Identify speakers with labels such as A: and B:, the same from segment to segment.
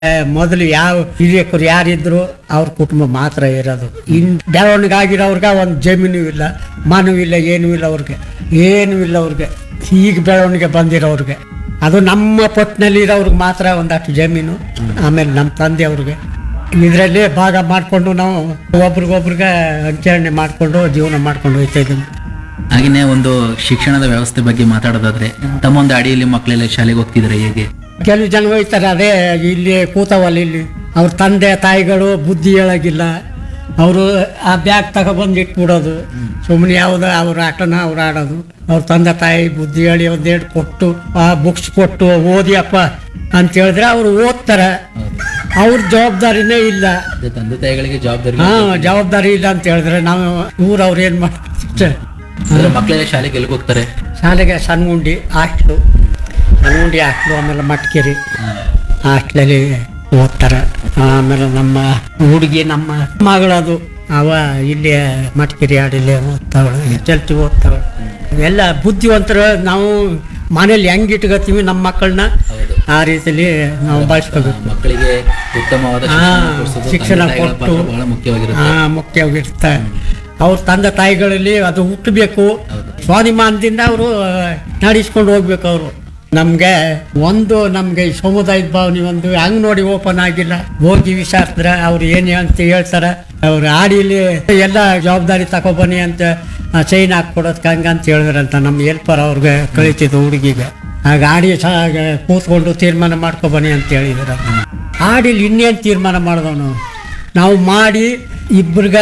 A: ಮೊದಲು ಯಾವ ಹಿರಿಯಕರು ಯಾರಿದ್ರು ಅವ್ರ ಕುಟುಂಬ ಮಾತ್ರ ಇರೋದು ಇನ್ ಬೆಳವಣಿಗೆ ಆಗಿರೋರ್ಗೆ ಒಂದು ಜಮೀನು ಇಲ್ಲ ಮನೂ ಇಲ್ಲ ಏನೂ ಇಲ್ಲ ಅವ್ರಿಗೆ ಏನೂ ಇಲ್ಲ ಅವ್ರಿಗೆ ಈಗ ಬೆಳವಣಿಗೆ ಬಂದಿರೋರ್ಗೆ ಅದು ನಮ್ಮ ಪೊಟ್ಟಿನಲ್ಲಿ ಇರೋರ್ಗೆ ಮಾತ್ರ ಒಂದಷ್ಟು ಜಮೀನು ಆಮೇಲೆ ನಮ್ಮ ತಂದೆಯವ್ರಿಗೆ ಇದರಲ್ಲಿ ಭಾಗ ಮಾಡಿಕೊಂಡು ನಾವು ಒಬ್ರಿಗೊಬ್ರಿಗೆ ಹಂಚರಣೆ ಮಾಡಿಕೊಂಡು ಜೀವನ ಮಾಡ್ಕೊಂಡು ಹೋಗ್ತಾ ಇದ್ದೀವಿ
B: ಹಾಗೆಯೇ ಒಂದು ಶಿಕ್ಷಣದ ವ್ಯವಸ್ಥೆ ಬಗ್ಗೆ ಮಾತಾಡೋದಾದ್ರೆ ತಮ್ಮ ಒಂದು ಅಡಿಯಲ್ಲಿ ಮಕ್ಕಳೆಲ್ಲ ಶಾಲೆಗೆ ಹೋಗ್ತಿದ್ರೆ ಹೇಗೆ
A: ಕೆಲವು ಜನ ಹೋಯ್ತಾರೆ ಅದೇ ಇಲ್ಲಿ ಕೂತವಲ್ಲ ಇಲ್ಲಿ ಅವ್ರ ತಂದೆ ತಾಯಿಗಳು ಬುದ್ಧಿ ಹೇಳೋಗಿಲ್ಲ ಅವರು ಆ ಬ್ಯಾಗ್ ತಗೊಬಂದು ಇಟ್ಬಿಡೋದು ಸುಮ್ಮನೆ ಯಾವ್ದು ಅವ್ರ ಆಟನ ಅವ್ರು ಆಡೋದು ಅವ್ರ ತಂದೆ ತಾಯಿ ಬುದ್ಧಿ ಹೇಳಿ ಒಂದೆರಡು ಕೊಟ್ಟು ಆ ಬುಕ್ಸ್ ಕೊಟ್ಟು ಓದಿಯಪ್ಪ ಅಂತ ಹೇಳಿದ್ರೆ ಅವ್ರು ಓದ್ತಾರೆ ಅವ್ರ ಜವಾಬ್ದಾರಿನೇ ಇಲ್ಲ
B: ಅದೇ ತಂದೆ ತಾಯಿಗಳಿಗೆ ಜವಾಬ್ದಾರಿ
A: ಹಾ ಜವಾಬ್ದಾರಿ ಇಲ್ಲ ಅಂತ ಹೇಳಿದ್ರೆ ನಾವು ಊರವ್ರು ಏನು ಮಾಡ್ತಾರೆ
B: ಅಂದ್ರೆ ಮಕ್ಕಳೆಲ್ಲ ಶಾಲೆಗೆ ಎಲ್ಲಿಗೆ ಹೋಗ್ತಾರೆ
A: ಶಾಲೆಗೆ ಸಣ್ಣಗುಂಡಿ ಹಾಸ್ಟ್ಲು ಸಣ್ಣಗುಂಡಿ ಹಾಸ್ಟ್ಲು ಆಮೇಲೆ ಮಟ್ಕೇರಿ ಹಾಸ್ಟ್ಲಲ್ಲಿ ಓದ್ತಾರೆ ಆಮೇಲೆ ನಮ್ಮ ಹುಡುಗಿ ನಮ್ಮ ಮಗಳದು ಅವ ಇಲ್ಲಿ ಮಟ್ಕೇರಿ ಹಾಡಿಲ್ಲಿ ಓದ್ತಾವಳು ಎಚ್ ಎಲ್ ಟಿ ಓದ್ತಾವಳು ಎಲ್ಲ ಬುದ್ಧಿವಂತರು ನಾವು ಮನೇಲಿ ಹೆಂಗ್ ಇಟ್ಕೋತೀವಿ ನಮ್ಮ ಮಕ್ಕಳನ್ನ
B: ಹೌದು
A: ಆ ರೀತಿಲಿ ನಾವು ಬಳಸ್ಕೋಬೇಕು
B: ಮಕ್ಕಳಿಗೆ ಉತ್ತಮವಾದ
A: ಹಾ,
B: ಶಿಕ್ಷಣ ಕೊಡ್ಸೋದು
A: ಶಿಕ್ಷಣ
B: ತಂದೆ ತಾಯಿಗಳ ಪಾತ್ರ
A: ಕೊಟ್ಟು.
B: ಬಹಳ ಮುಖ್ಯವಾಗಿರುತ್ತೆ
A: ಹಾ ಮುಖ್ಯವಾಗಿರುತ್ತೆ ಅವ್ರ ತಂದೆ ತಾಯಿಗಳಲ್ಲಿ ಅದು ಹುಟ್ಟಬೇಕು
B: ಹೌದು.
A: ಸ್ವಾಭಿಮಾನದಿಂದ ಅವರು ನಡೆಸ್ಕೊಂಡು ಹೋಗ್ಬೇಕು ಅವರು ನಮ್ಗೆ ಒಂದು ನಮ್ಗೆ ಈ ಸಮುದಾಯದ ಭಾವನೆ ಒಂದು ಹಂಗ್ ನೋಡಿ ಓಪನ್ ಆಗಿಲ್ಲ ಹೋಗಿ ವಿಚಾರಿಸಿದ್ರೆ ಅವ್ರು ಏನೇ ಅಂತ ಹೇಳ್ತಾರ ಅವ್ರು ಆಡಿಲಿ ಎಲ್ಲ ಜವಾಬ್ದಾರಿ ತಗೊಬನ್ನಿ ಅಂತ ಚೈನ್ ಹಾಕ್ಕೊಡೋದಕ್ಕೆ ಹಂಗ ಅಂತ ಹೇಳಿದ್ರಂತ ನಮ್ಮ ಹೆಲ್ಪರ್ ಅವ್ರಿಗೆ ಕಳಿತಿದ್ದು ಹುಡುಗಿಗೆ ಆಗ ಆಡಿ ಸಹ ಕೂತ್ಕೊಂಡು ತೀರ್ಮಾನ ಮಾಡ್ಕೊಬನ್ನಿ ಅಂತ ಹೇಳಿದ್ರು ಆಡಿಲಿ ಇನ್ನೇನು ತೀರ್ಮಾನ ಮಾಡಿದವನು ನಾವು ಮಾಡಿ ಇಬ್ರಿಗ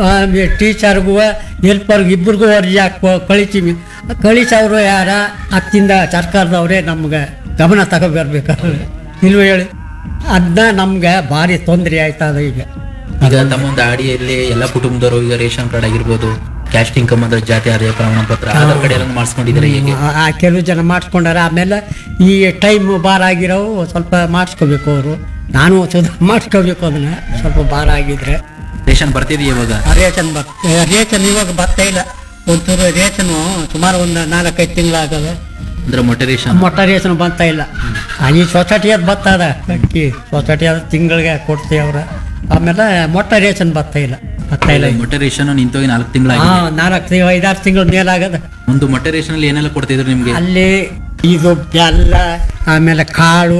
A: ಟೀಚರ್ಗೂ ಹೆಲ್ಪರ್ಗೂ ಇಬ್ರಿಗೂ ಅರ್ಜಿ ಹಾಕೋ ಕಳಿತೀವಿ ಕಳಿಸೋರು ಯಾರ ಹತ್ತಿಂದ ಸರ್ಕಾರದವರೇ ನಮ್ಗೆ ಗಮನ ತಗೋಬರ್ಬೇಕು ಇಲ್ವ ಹೇಳಿ ಅದನ್ನ ನಮ್ಗೆ ಭಾರಿ ತೊಂದರೆ ಆಯ್ತದ ಈಗ
B: ಈಗ ತಮ್ಮ ಒಂದು ಅಡಿಯಲ್ಲಿ ಎಲ್ಲ ಕುಟುಂಬದವರು ಈಗ ರೇಷನ್ ಕಾರ್ಡ್ ಆಗಿರ್ಬೋದು ಕ್ಯಾಸ್ಟ್ ಇನ್ಕಮ್ ಅಂದ್ರೆ ಜಾತಿ ಆದಾಯ ಪ್ರಮಾಣ ಪತ್ರ ಆಧಾರ್ ಕಾರ್ಡ್ ಎಲ್ಲ ಮಾಡಿಸ್ಕೊಂಡಿದ್ರೆ ಹೇಗೆ
A: ಆ- ಆ ಕೆಲವು ಜನ ಮಾಡಿಸ್ಕೊಂಡಾರ ಆಮೇಲೆ ಈ ಟೈಮ್ ಬಾರ್ ಆಗಿರೋವು ಸ್ವಲ್ಪ ಮಾಡಿಸ್ಕೋಬೇಕು ಅವರು ನಾನು ಸುಧಾ ಮಾಡಿಸ್ಕೋಬೇಕು ಅದನ್ನ ಸ್ವಲ್ಪ ಬಾರ್ ಆಗಿದ್ರೆ
B: ರೇಷನ್ ಬರ್ತಿದೆಯಾ ಇವಾಗ
A: ಆ ರೇಷನ್ ಬರ್ ರೇಷನ್ ಇವಾಗ ಬರ್ತಾ ಇಲ್ಲ ಒಂಚೂರು ರೇಷನು ಸುಮಾರು ಒಂದು ನಾಲ್ಕೈದು ತಿಂಗಳಾಗದ
B: ಅಂದ್ರೆ ಮೊಟ್ಟೆ ರೇಷನ್
A: ಮೊಟ್ಟ ರೇಷನ್ ಬಂತಾ ಇಲ್ಲ ಆ, ಈ ಸೊಸೈಟಿ ಅದು ಬರ್ತದ ಅಕ್ಕಿ ಸೊಸೈಟಿ ಅದು ತಿಂಗಳಿಗೆ ಕೊಡ್ತೀವಿ ಅವ್ರ ಆಮೇಲೆ ಮೊಟ್ಟ ರೇಷನ್ ಬರ್ತಾ ಇಲ್ಲ ಬರ್ತಾ ಇಲ್ಲ
B: ಮೊಟ್ಟೆ ರೇಷನ್ ನಿಂತೋಗಿ ನಾಲ್ಕು
A: ಹಾ
B: ತಿಂಗಳಾಗಿದೆ
A: ನಾಲ್ಕು ತಿಂಗಳು ಐದಾರು ತಿಂಗಳು ಮೇಲಾಗದ
B: ಒಂದು ಮೊಟ್ಟೆ ರೇಷನ್ ಅಲ್ಲಿ ಏನೆಲ್ಲ ಕೊಡ್ತಿದ್ರು ನಿಮ್ಗೆ
A: ಅಲ್ಲಿ ಇದು ಬೆಲ್ಲ ಆಮೇಲೆ ಕಾಳು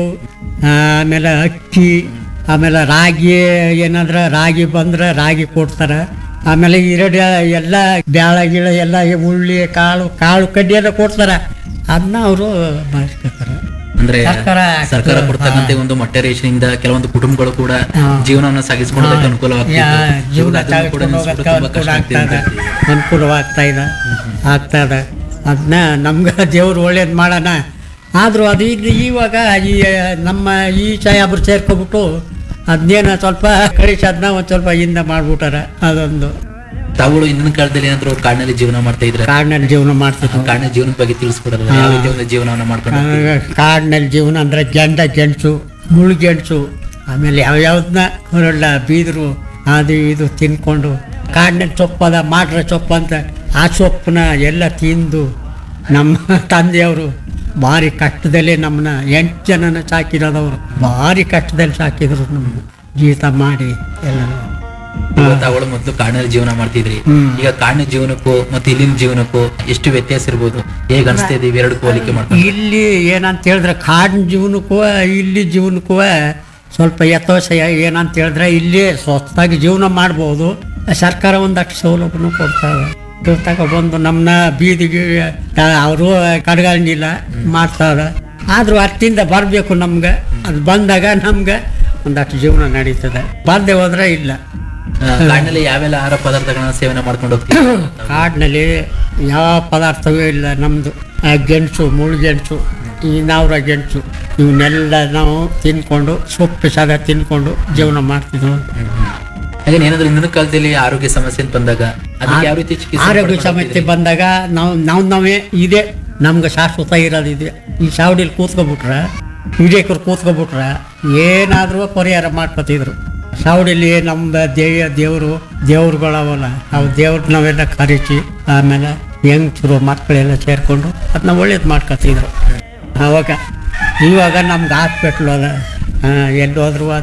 A: ಆಮೇಲೆ ಅಕ್ಕಿ ಆಮೇಲೆ ರಾಗಿ ಏನಾದ್ರ ರಾಗಿ ಬಂದ್ರೆ ರಾಗಿ ಕೊಡ್ತಾರೆ ಆಮೇಲೆ ಎರಡು ಎಲ್ಲ ಬ್ಯಾಳ ಗಿಳ ಎಲ್ಲ ಈ ಉಳ್ಳಿ ಕಾಳು ಕಾಳು ಕಡ್ಡಿ ಎಲ್ಲ ಕೊಡ್ತಾರೆ ಅದನ್ನ ಅವರು ಬಳಸ್ಕೊತಾರೆ
B: ಅಂದ್ರೆ
A: ಸರ್ಕಾರ
B: ಸರ್ಕಾರ ಕೊಡ್ತಕ್ಕಂಥ ಒಂದು ಮೊಟ್ಟೆ ರೇಷನ್ ಇಂದ ಕೆಲವೊಂದು ಕುಟುಂಬಗಳು ಕೂಡ
A: ಹಾ.
B: ಜೀವನವನ್ನು ಸಾಗಿಸ್ಕೊಳ್ಳೋದಕ್ಕೆ ಅನುಕೂಲವಾಗ್ತಿತ್ತು
A: ಯಾ- ಜೀವನ
B: ಇವಾಗ ಅದನ್ನು ಕೂಡ
A: ಸಾಗಿಸ್ಕೊಂಡು
B: ನೆನ್ಸ್ಬಿಟ್ಟು
A: ಹೋಗಕ್ಕೆ
B: ತುಂಬಾ ಕಷ್ಟ
A: ಅನುಕೂಲ
B: ಆಗ್ತಿದೆ
A: ಆಗ್ತದೆ ಅನುಕೂಲವಾಗ್ತಾ ಇದೆ ಆಗ್ತಾ ಇದೆ ಅದನ್ನ ನಮ್ಗೆ ದೇವ್ರು ಒಳ್ಳೇದು ಮಾಡೋಣ ಆದರೂ ಅದು ಇದು ಇವಾಗ ಈ ನಮ್ಮ ಈ ಸಾಯಾಬ್ರು ಸೇರ್ಕೊಬಿಟ್ಟು ಅದನ್ನೇನು ಸ್ವಲ್ಪ ಕಳಿಸಿ ಅದನ್ನ ಒಂದು ಸ್ವಲ್ಪ ಹಿಂದೆ ಮಾಡ್ಬಿಟ್ಟಾರ ಅದೊಂದು
B: ತಾವುಗಳು ಇಂದಿನ ಕಾಲದಲ್ಲಿ ಏನಾದ್ರು ಕಾಡಿನಲ್ಲಿ ಜೀವನ ಮಾಡ್ತಾ ಇದ್ರೆ
A: ಕಾಡಿನಲ್ಲಿ ಜೀವನ ಮಾಡ್ತಿದ್ವು
B: ಕಾಡಿನ ಜೀವನದ ಬಗ್ಗೆ ತಿಳಿಸ್ಕೊಡಲ್ಲ ಯಾವ ರೀತಿ ಒಂದು ಜೀವನವನ್ನ ಮಾಡ್ಕೊಂಡು ಹೋಗ್ತಿದ್ರು?
A: ಕಾಡಿನಲ್ಲಿ ಜೀವನ ಅಂದರೆ ಗೆಂಡ ಗೆಣಸು ಮುಳುಗೆಣಸು ಆಮೇಲೆ ಯಾವ್ಯಾವ್ದನ್ನ ಹೊರಲ್ಲ ಬೀದರು ಅದು ಇದು ತಿನ್ಕೊಂಡು ಕಾಡಿನಲ್ಲಿ ಸೊಪ್ಪದ ಮಾಡ್ರ ಸೊಪ್ಪು ಅಂತ ಆ ಸೊಪ್ಪನ್ನ ಎಲ್ಲ ತಿಂದು ನಮ್ಮ ತಂದೆಯವರು ಭಾರಿ ಕಷ್ಟದಲ್ಲೇ ನಮ್ಮನ್ನ ಎಂಟು ಜನನ ಸಾಕಿರೋದವರು ಭಾರಿ ಕಷ್ಟದಲ್ಲಿ ಸಾಕಿದ್ರು ನಮ್ಮನ್ನ ಜೀತ ಮಾಡಿ ಎಲ್ಲ
B: ಇವಾಗ ತಾವುಗಳು ಮೊದಲು ಕಾಡಿನಲ್ಲಿ ಜೀವನ ಮಾಡ್ತಿದ್ರಿ
A: ಹ್ಮ್.
B: ಈಗ ಕಾಡಿನ ಜೀವನಕ್ಕೂ ಮತ್ತೆ ಇಲ್ಲಿನ ಜೀವನಕ್ಕೂ ಎಷ್ಟು ವ್ಯತ್ಯಾಸ ಇರ್ಬೋದು ಹೇಗೆ ಅನಿಸ್ತಾ ಇದೆ ಇವೆರಡು ಹೋಲಿಕೆ ಮಾಡ್ಕೊಂಡು
A: ಇಲ್ಲಿ ಏನಂತ ಹೇಳಿದ್ರೆ ಕಾಡಿನ ಜೀವನಕ್ಕೂ ಇಲ್ಲಿ ಜೀವನಕ್ಕೂ ಸ್ವಲ್ಪ ಯಥೋಸ ಏನಂತ ಹೇಳಿದ್ರೆ ಇಲ್ಲಿ ಸ್ವಸ್ಥವಾಗಿ ಜೀವನ ಮಾಡ್ಬೋದು ಸರ್ಕಾರ ಒಂದಷ್ಟು ಸೌಲಭ್ಯನೂ ಕೊಡ್ತಾರೆ ಬಂದು ನಮ್ಮನ್ನ ಬೀದಿಗೆ ಅವರು ಕಡ್ಗಂಗಿಲ್ಲ ಮಾಡ್ತಾರೆ ಆದರೂ ಅಷ್ಟಿಂದ ಬರಬೇಕು ನಮ್ಗೆ ಅದು ಬಂದಾಗ ನಮ್ಗೆ ಒಂದಷ್ಟು ಜೀವನ ನಡೀತದೆ ಬರ್ದೆ ಹೋದ್ರೆ ಇಲ್ಲ
B: ಆ, ಕಾಡಿನಲ್ಲಿ ಯಾವೆಲ್ಲ ಆಹಾರ ಪದಾರ್ಥಗಳನ್ನ ಸೇವನೆ ಮಾಡ್ಕೊಂಡು ಹೋಗ್ತೀವಿ
A: ಕಾಡಿನಲ್ಲಿ ಯಾವ ಪದಾರ್ಥವೂ ಇಲ್ಲ ನಮ್ಮದು ಗೆಣಸು ಮುಳುಗೆಣಸು ಈ ನಾವ್ರ ಗೆಣಸು ಇವನ್ನೆಲ್ಲ ನಾವು ತಿನ್ಕೊಂಡು ಸೊಪ್ಪು ಸದ ತಿನ್ಕೊಂಡು ಜೀವನ ಮಾಡ್ತಿದ್ವು
B: ಹಾಗೆ ಏನಾದ್ರು ಇಂದಿನ ಕಾಲದಲ್ಲಿ ಆರೋಗ್ಯ ಸಮಸ್ಯೆ ಅಂತ ಬಂದಾಗ ಅದಕ್ಕೆ ಯಾವ ರೀತಿ ಚಿಕಿತ್ಸೆ
A: ಆರೋಗ್ಯ
B: ಪಡ್ಕೊಂಡು
A: ಸಮಸ್ಯೆ ಬಂದಾಗ ನಾವು ನಾವು ನಾವೇ ಇದೆ ನಮ್ಗೆ ಶಾಶ್ವತ ಇರೋದು ಇದೆ ಈ ಸಾವಡಿಲಿ ಕೂತ್ಕೊಬಿಟ್ರೆ ವಿಜಯಕರು ಕೂತ್ಕೊಬಿಟ್ರೆ ಏನಾದರೂ ಪರಿಹಾರ ಮಾಡ್ಕೊತಿದ್ರು ಸಾವಡಿಲಿ ನಮ್ಮ ದೇವ ದೇವರು ದೇವ್ರುಗಳವಲ್ಲ ಅವು ದೇವ್ರ ನಾವೆಲ್ಲ ಕರಿಸಿ ಆಮೇಲೆ ಹೆಂಗಸರು ಮಕ್ಕಳೆಲ್ಲ ಸೇರಿಕೊಂಡು ಅದನ್ನ ಒಳ್ಳೇದು ಮಾಡ್ಕೊತಿದ್ರು ಅವಾಗ ಇವಾಗ ನಮ್ಗೆ ಹಾಸ್ಪಿಟ್ಲು ಅದ ಎಲ್ಲಿ ಹೋದ್ರು